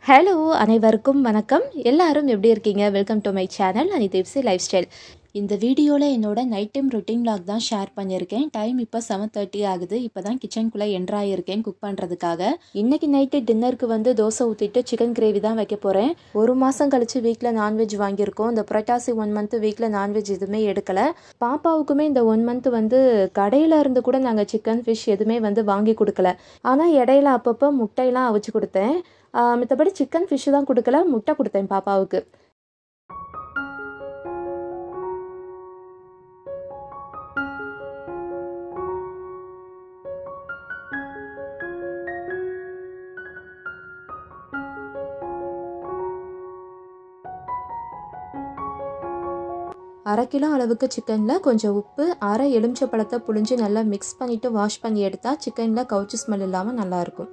hello அனைவருக்கும் வணக்கம் எல்லாரும் எப்படி இருக்கீங்க வெல்கம் டு மை சேனல் அனி திப்ஸி லைஃப் ஸ்டைல் இந்த வீடியோவில் என்னோட நைட் டைம் ரொட்டீன் vlog தான் ஷேர் பண்ணியிருக்கேன் டைம் இப்போ செவன் தேர்ட்டி ஆகுது இப்போ தான் கிச்சனுக்குள்ளே என்ட்ராயிருக்கேன் குக் பண்ணுறதுக்காக இன்னைக்கு நைட்டு டின்னருக்கு வந்து தோசை ஊற்றிட்டு சிக்கன் கிரேவி தான் வைக்க போகிறேன் ஒரு மாதம் கழிச்சு வீட்டில் நான்வெஜ் வாங்கியிருக்கோம் இந்த புரட்டாசி ஒன் மந்த் வீக்கில் நான்வெஜ் எதுவுமே எடுக்கலை பாப்பாவுக்குமே இந்த ஒன் மந்த் வந்து கடையில் இருந்து கூட நாங்கள் சிக்கன் ஃபிஷ் எதுவுமே வந்து வாங்கி கொடுக்கல ஆனால் இடையில அப்பப்போ முட்டையெல்லாம் அவிச்சு கொடுத்தேன் ஆஹ் மித்தபடி சிக்கன் ஃபிஷ்ஷு தான் கொடுக்கல முட்டை கொடுத்தேன் பாப்பாவுக்கு அரை கிலோ அளவுக்கு சிக்கனில் கொஞ்சம் உப்பு அரை எலுமிச்சை பழத்தை புழிஞ்சு நல்லா மிக்ஸ் பண்ணிவிட்டு வாஷ் பண்ணி எடுத்தால் சிக்கனில் கவுச்சி ஸ்மெல் இல்லாமல் நல்லாயிருக்கும்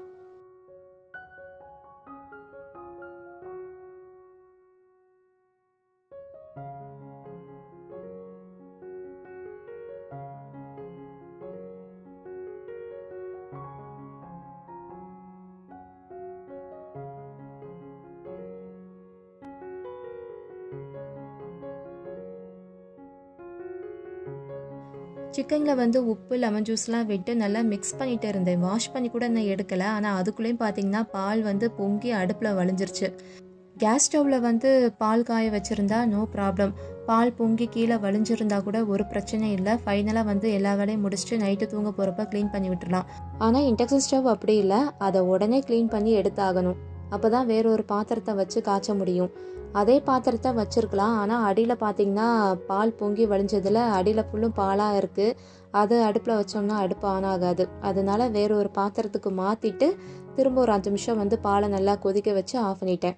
சிக்கனில் வந்து உப்பு லெமன் ஜூஸ்லாம் விட்டு நல்லா மிக்ஸ் பண்ணிட்டு இருந்தேன் வாஷ் பண்ணி கூட நான் எடுக்கலை ஆனால் அதுக்குள்ளேயும் பார்த்தீங்கன்னா பால் வந்து பொங்கி அடுப்பில் வழிஞ்சிருச்சு கேஸ் ஸ்டவ்வில் வந்து பால் காய வச்சுருந்தா நோ ப்ராப்ளம் பால் பொங்கி கீழே வழிஞ்சிருந்தா கூட ஒரு பிரச்சனை இல்லை ஃபைனலாக வந்து எல்லா வேலையும் முடிச்சுட்டு நைட்டு தூங்க போகிறப்ப க்ளீன் பண்ணி விட்டுடலாம் ஆனால் இண்டக்ஷன் ஸ்டவ் அப்படி இல்லை அதை உடனே க்ளீன் பண்ணி எடுத்தாகணும் அப்போ தான் வேற ஒரு பாத்திரத்தை வச்சு காய்ச்ச முடியும் அதே பாத்திரத்தை வச்சுருக்கலாம் ஆனால் அடியில் பார்த்தீங்கன்னா பால் பொங்கி வழிஞ்சதில் அடியில் ஃபுல்லும் பாலாக இருக்குது அது அடுப்பில் வச்சோம்னா அடுப்பு ஆன் ஆகாது அதனால வேற ஒரு பாத்திரத்துக்கு மாற்றிட்டு திரும்ப ஒரு அஞ்சு நிமிஷம் வந்து பாலை நல்லா கொதிக்க வச்சு ஆஃப் பண்ணிட்டேன்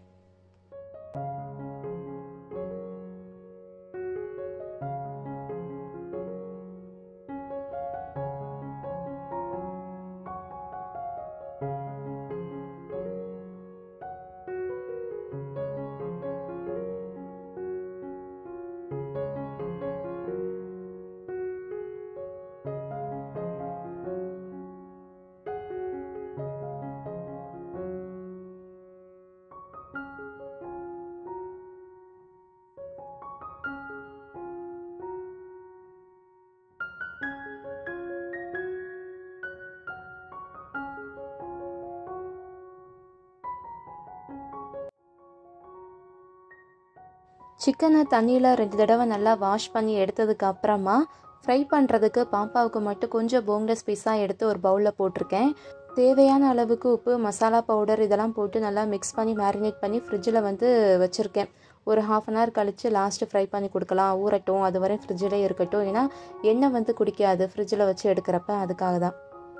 சிக்கனை தண்ணியில் ரெண்டு தடவை நல்லா வாஷ் பண்ணி எடுத்ததுக்கு அப்புறமா ஃப்ரை பண்ணுறதுக்கு பாப்பாவுக்கு மட்டும் கொஞ்சம் போன்லெஸ் பீஸாக எடுத்து ஒரு பவுலில் போட்டிருக்கேன் தேவையான அளவுக்கு உப்பு மசாலா பவுடர் இதெல்லாம் போட்டு நல்லா மிக்ஸ் பண்ணி மேரினேட் பண்ணி ஃப்ரிட்ஜில் வந்து வச்சுருக்கேன் ஒரு ஹாஃப் அன் ஹவர் கழித்து லாஸ்ட்டு ஃப்ரை பண்ணி கொடுக்கலாம் ஊறட்டும் அது வரை ஃப்ரிட்ஜிலே இருக்கட்டும் ஏன்னா எண்ணெய் வந்து குடிக்காது ஃப்ரிட்ஜில் வச்சு எடுக்கிறப்ப அதுக்காக தான்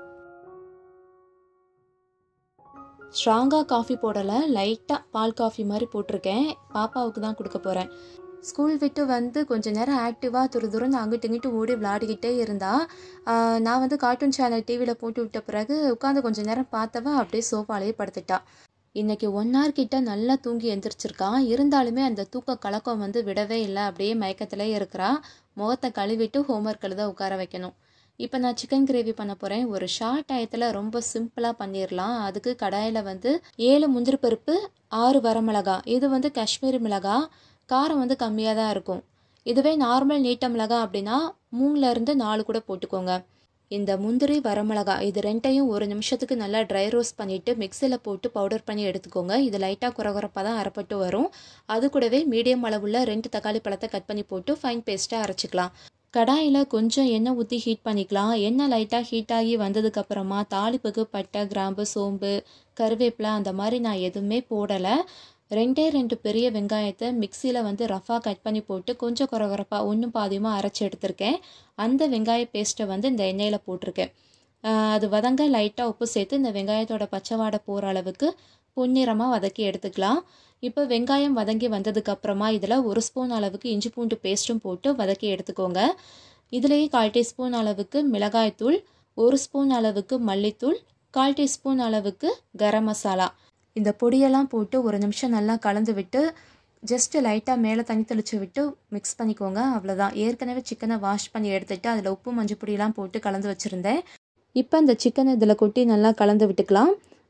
ஸ்ட்ராங்காக காஃபி போடலை லைட்டாக பால் காஃபி மாதிரி போட்டிருக்கேன் பாப்பாவுக்கு தான் கொடுக்க போகிறேன் ஸ்கூல் விட்டு வந்து கொஞ்ச நேரம் ஆக்டிவாக துரு துருன்னு அங்கிட்டு இங்கிட்டு ஓடி விளையாடிக்கிட்டே இருந்தா ஆஹ் நான் வந்து கார்ட்டூன் சேனல் டிவியில் போட்டு விட்ட பிறகு உட்காந்து கொஞ்ச நேரம் பார்த்தவ அப்படியே சோஃபாலேயே படுத்துட்டா இன்னைக்கு ஒன் ஹவர் கிட்ட நல்லா தூங்கி எந்திரிச்சிருக்கான் இருந்தாலுமே அந்த தூக்க கலக்கம் வந்து விடவே இல்லை அப்படியே மயக்கத்திலே இருக்கிறா முகத்தை கழுவிட்டு ஹோம்ஒர்க் எழுத உட்கார வைக்கணும் இப்போ நான் சிக்கன் கிரேவி பண்ண போகிறேன் ஒரு ஷார்ட் டயத்தில் ரொம்ப சிம்பிளாக பண்ணிடலாம் அதுக்கு கடாயில் வந்து ஏழு முந்திரி பருப்பு ஆறு வரமிளகா இது வந்து காஷ்மீரி மிளகா காரம் வந்து கம்மியாக தான் இருக்கும் இதுவே நார்மல் நீட்ட மிளகா அப்படின்னா மூணுலேருந்து நாலு கூட போட்டுக்கோங்க இந்த முந்திரி வரமிளகா இது ரெண்டையும் ஒரு நிமிஷத்துக்கு நல்லா ட்ரை ரோஸ்ட் பண்ணிவிட்டு மிக்சியில் போட்டு பவுடர் பண்ணி எடுத்துக்கோங்க இது லைட்டாக குறகுறப்பாக தான் அரைப்பட்டு வரும் அது கூடவே மீடியம் அளவுள்ள ரெண்டு தக்காளி பழத்தை கட் பண்ணி போட்டு ஃபைன் பேஸ்ட்டாக அரைச்சிக்கலாம் கடாயில் கொஞ்சம் எண்ணெய் ஊற்றி ஹீட் பண்ணிக்கலாம் எண்ணெய் லைட்டாக ஹீட் ஆகி வந்ததுக்கப்புறமா தாளிப்புக்கு பட்டை கிராம்பு சோம்பு கருவேப்பிலை அந்த மாதிரி நான் எதுவுமே போடலை ரெண்டே ரெண்டு பெரிய வெங்காயத்தை மிக்சியில் வந்து ரஃபாக கட் பண்ணி போட்டு கொஞ்சம் குறகுறப்பாக ஒன்றும் பாதியமாக அரைச்சி எடுத்திருக்கேன் அந்த வெங்காய பேஸ்ட்டை வந்து இந்த எண்ணெயில் போட்டிருக்கேன் ஆஹ் அது வதங்க லைட்டாக உப்பு சேர்த்து இந்த வெங்காயத்தோட பச்சை வாடை போகிற அளவுக்கு பொன்னிறமாக வதக்கி எடுத்துக்கலாம் இப்போ வெங்காயம் வதங்கி வந்ததுக்கப்புறமா இதில் ஒரு ஸ்பூன் அளவுக்கு இஞ்சி பூண்டு பேஸ்ட்டும் போட்டு வதக்கி எடுத்துக்கோங்க இதுலேயே கால் டீஸ்பூன் அளவுக்கு மிளகாய்த்தூள் ஒரு ஸ்பூன் அளவுக்கு மல்லித்தூள் கால் டீஸ்பூன் அளவுக்கு கரம் மசாலா இந்த பொடியெல்லாம் போட்டு ஒரு நிமிஷம் நல்லா கலந்து விட்டு ஜஸ்ட்டு லைட்டாக மேலே தண்ணி தெளித்து விட்டு மிக்ஸ் பண்ணிக்கோங்க அவ்வளோதான் ஏற்கனவே சிக்கனை வாஷ் பண்ணி எடுத்துட்டு அதில் உப்பு மஞ்சள் பொடியெல்லாம் போட்டு கலந்து வச்சுருந்தேன் இப்போ இந்த சிக்கனை இதில் கொட்டி நல்லா கலந்து விட்டுக்கலாம்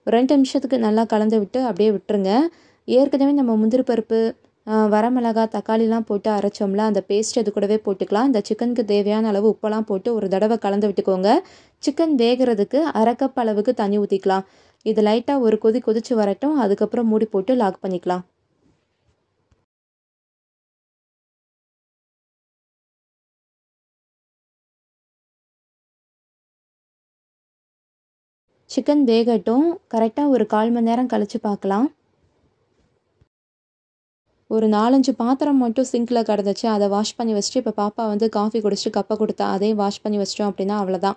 ரெண்டு நிமிஷத்துக்கு நல்லா கலந்து விட்டு அப்படியே விட்டுருங்க ஏற்கனவே நம்ம முந்திரி பருப்பு வரமிளகா தக்காளிலாம் போட்டு அரைச்சோம்ல அந்த பேஸ்ட் அது கூடவே போட்டுக்கலாம் இந்த சிக்கனுக்கு தேவையான அளவு உப்பெல்லாம் போட்டு ஒரு தடவை கலந்து விட்டுக்கோங்க சிக்கன் வேகிறதுக்கு அரை கப் அளவுக்கு தண்ணி ஊற்றிக்கலாம் இது லைட்டாக ஒரு கொதி கொதிச்சு வரட்டும் அதுக்கப்புறம் மூடி போட்டு லாக் பண்ணிக்கலாம் சிக்கன் வேகட்டும் கரெக்டாக ஒரு கால் மணி நேரம் கழித்து பார்க்கலாம் ஒரு நாலஞ்சு பாத்திரம் மட்டும் சிங்கில் கிடந்துச்சு அதை வாஷ் பண்ணி வச்சுட்டு இப்போ பாப்பா வந்து காஃபி குடிச்சிட்டு கப்பை கொடுத்தா அதையும் வாஷ் பண்ணி வச்சிட்டோம் அப்படின்னா அவ்வளோதான்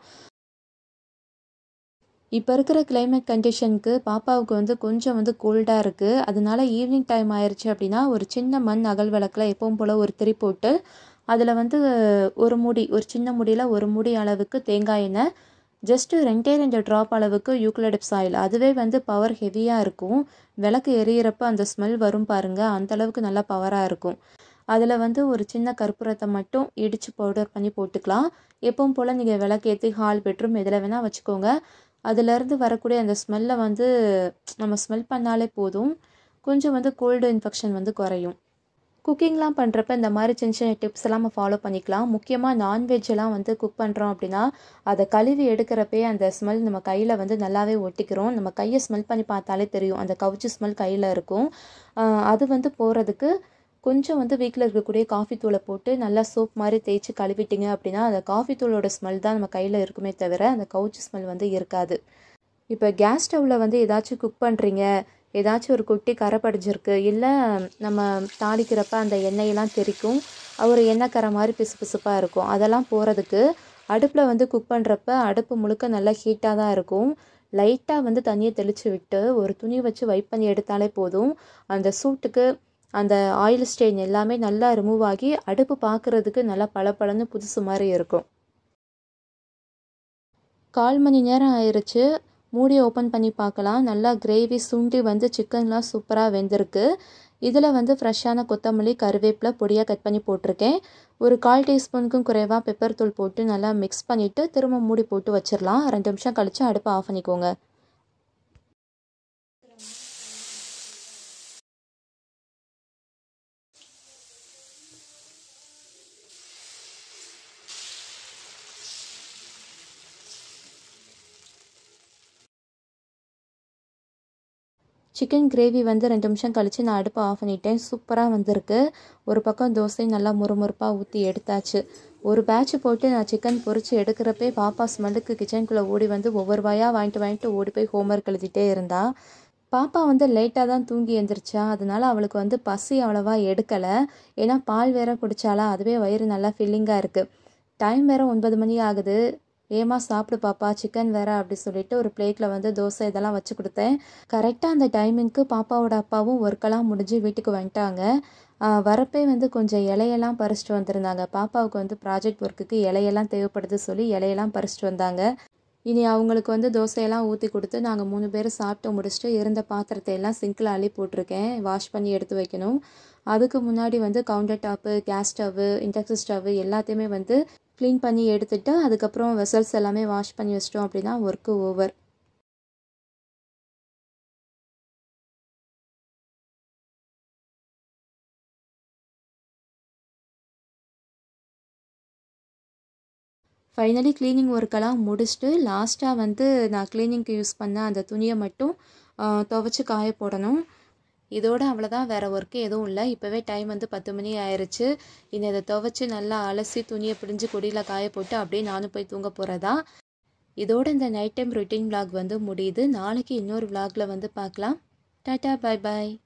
இப்போ இருக்கிற கிளைமேட் கண்டிஷனுக்கு பாப்பாவுக்கு வந்து கொஞ்சம் வந்து கோல்டாக இருக்குது அதனால ஈவினிங் டைம் ஆயிடுச்சு அப்படின்னா ஒரு சின்ன மண் அகல் விளக்கில் எப்பவும் போல் ஒரு திரி போட்டு அதில் வந்து ஒரு முடி ஒரு சின்ன முடியில் ஒரு முடி அளவுக்கு தேங்காய் எண்ணெய் ஜஸ்ட்டு ரெண்டே ரெண்டு ட்ராப் அளவுக்கு யூக்லடிப்ஸ் ஆயில் அதுவே வந்து பவர் ஹெவியாக இருக்கும் விளக்கு எரியிறப்ப அந்த ஸ்மெல் வரும் பாருங்கள் அந்தளவுக்கு நல்லா பவராக இருக்கும் அதில் வந்து ஒரு சின்ன கற்பூரத்தை மட்டும் இடித்து பவுடர் பண்ணி போட்டுக்கலாம் எப்பவும் போல் நீங்கள் விளக்கு ஏற்றி ஹால் பெட்ரூம் எதில் வேணால் வச்சுக்கோங்க அதுலேருந்து வரக்கூடிய அந்த ஸ்மெல்லை வந்து நம்ம ஸ்மெல் பண்ணாலே போதும் கொஞ்சம் வந்து கோல்டு இன்ஃபெக்ஷன் வந்து குறையும் குக்கிங்லாம் பண்ணுறப்ப இந்த மாதிரி சின்ன சின்ன டிப்ஸ் எல்லாம் நம்ம ஃபாலோ பண்ணிக்கலாம் முக்கியமாக நான்வெஜ் எல்லாம் வந்து குக் பண்ணுறோம் அப்படின்னா அதை கழுவி எடுக்கிறப்பே அந்த ஸ்மெல் நம்ம கையில் வந்து நல்லாவே ஒட்டிக்கிறோம் நம்ம கையை ஸ்மெல் பண்ணி பார்த்தாலே தெரியும் அந்த கவுச்சி ஸ்மெல் கையில் இருக்கும் அது வந்து போகிறதுக்கு கொஞ்சம் வந்து வீட்டில் இருக்கக்கூடிய காஃபி தூளை போட்டு நல்லா சோப் மாதிரி தேய்ச்சி கழுவிட்டிங்க அப்படின்னா அந்த காஃபி தூளோட ஸ்மெல் தான் நம்ம கையில் இருக்குமே தவிர அந்த கவுச்சி ஸ்மெல் வந்து இருக்காது இப்போ கேஸ் ஸ்டவ்வில் வந்து ஏதாச்சும் குக் பண்ணுறீங்க ஏதாச்சும் ஒரு குட்டி கரை படிஞ்சிருக்கு இல்லை நம்ம தாளிக்கிறப்ப அந்த எண்ணெயெல்லாம் தெரிக்கும் ஒரு எண்ணெய் கரை மாதிரி பிசு பிசுப்பாக இருக்கும் அதெல்லாம் போகிறதுக்கு அடுப்பில் வந்து குக் பண்ணுறப்ப அடுப்பு முழுக்க நல்லா ஹீட்டாக தான் இருக்கும் லைட்டாக வந்து தண்ணியை தெளித்து விட்டு ஒரு துணி வச்சு வைப் பண்ணி எடுத்தாலே போதும் அந்த சூட்டுக்கு அந்த ஆயில் ஸ்டெயின் எல்லாமே நல்லா ரிமூவ் ஆகி அடுப்பு பார்க்குறதுக்கு நல்லா பளபளன்னு புதுசு மாதிரி இருக்கும் கால் மணி நேரம் ஆயிடுச்சு மூடி ஓப்பன் பண்ணி பார்க்கலாம் நல்லா கிரேவி சுண்டி வந்து சிக்கன்லாம் சூப்பராக வெந்திருக்கு இதில் வந்து ஃப்ரெஷ்ஷான கொத்தமல்லி கருவேப்பிலை பொடியாக கட் பண்ணி போட்டிருக்கேன் ஒரு கால் டீஸ்பூனுக்கும் குறைவாக பெப்பர் தூள் போட்டு நல்லா மிக்ஸ் பண்ணிவிட்டு திரும்ப மூடி போட்டு வச்சிடலாம் ரெண்டு நிமிஷம் கழித்து அடுப்பை ஆஃப் பண்ணிக்கோங்க சிக்கன் கிரேவி வந்து ரெண்டு நிமிஷம் கழித்து நான் அடுப்பை ஆஃப் பண்ணிட்டேன் சூப்பராக வந்திருக்கு ஒரு பக்கம் தோசை நல்லா முறுமுறுப்பாக ஊற்றி எடுத்தாச்சு ஒரு பேட்ச் போட்டு நான் சிக்கன் பொரித்து எடுக்கிறப்பே பாப்பா ஸ்மெல்லுக்கு கிச்சனுக்குள்ளே ஓடி வந்து ஒவ்வொரு வாயாக வாங்கிட்டு வாங்கிட்டு ஓடி போய் ஹோம்ஒர்க் எழுதிட்டே இருந்தா பாப்பா வந்து லேட்டாக தான் தூங்கி எழுந்திரிச்சா அதனால அவளுக்கு வந்து பசி அவ்வளோவா எடுக்கலை ஏன்னா பால் வேற குடித்தாலா அதுவே வயிறு நல்லா ஃபில்லிங்காக இருக்குது டைம் வேறு ஒன்பது மணி ஆகுது ஏமா சாப்பிடு பாப்பா சிக்கன் வேற அப்படி சொல்லிட்டு ஒரு பிளேட்டில் வந்து தோசை இதெல்லாம் வச்சு கொடுத்தேன் கரெக்டாக அந்த டைமிங்க்கு பாப்பாவோட அப்பாவும் ஒர்க்கெல்லாம் முடிஞ்சு வீட்டுக்கு வந்துட்டாங்க வரப்பே வந்து கொஞ்சம் இலையெல்லாம் பறிச்சிட்டு வந்திருந்தாங்க பாப்பாவுக்கு வந்து ப்ராஜெக்ட் ஒர்க்குக்கு இலையெல்லாம் தேவைப்படுது சொல்லி இலையெல்லாம் பறிச்சிட்டு வந்தாங்க இனி அவங்களுக்கு வந்து தோசையெல்லாம் ஊற்றி கொடுத்து நாங்கள் மூணு பேர் சாப்பிட்டு முடிச்சுட்டு இருந்த பாத்திரத்தை எல்லாம் சிங்கில் அள்ளி போட்டிருக்கேன் வாஷ் பண்ணி எடுத்து வைக்கணும் அதுக்கு முன்னாடி வந்து counter top gas stove induction stove எல்லாத்தையுமே வந்து க்ளீன் பண்ணி எடுத்துட்டு அதுக்கப்புறம் வெசல்ஸ் எல்லாமே வாஷ் பண்ணி வச்சிட்டோம் அப்படின்னா ஒர்க்கு ஓவர் ஃபைனலி க்ளீனிங் ஒர்க்கெல்லாம் முடிச்சுட்டு லாஸ்ட்டாக வந்து நான் க்ளீனிங்க்கு யூஸ் பண்ண அந்த துணியை மட்டும் துவைச்சி காய போடணும் இதோட அவ்வளோதான் வேறு ஒர்க்கு எதுவும் இல்லை இப்போவே டைம் வந்து பத்து மணி ஆயிடுச்சு இனி அதை துவைச்சி நல்லா அலசி துணியை பிடிஞ்சு கொடியில் காய போட்டு அப்படியே நானும் போய் தூங்க போகிறதா இதோட இந்த நைட் டைம் ரொட்டீன் விலாக் வந்து முடியுது நாளைக்கு இன்னொரு விலாகில் வந்து பார்க்கலாம் டாட்டா பாய் பாய்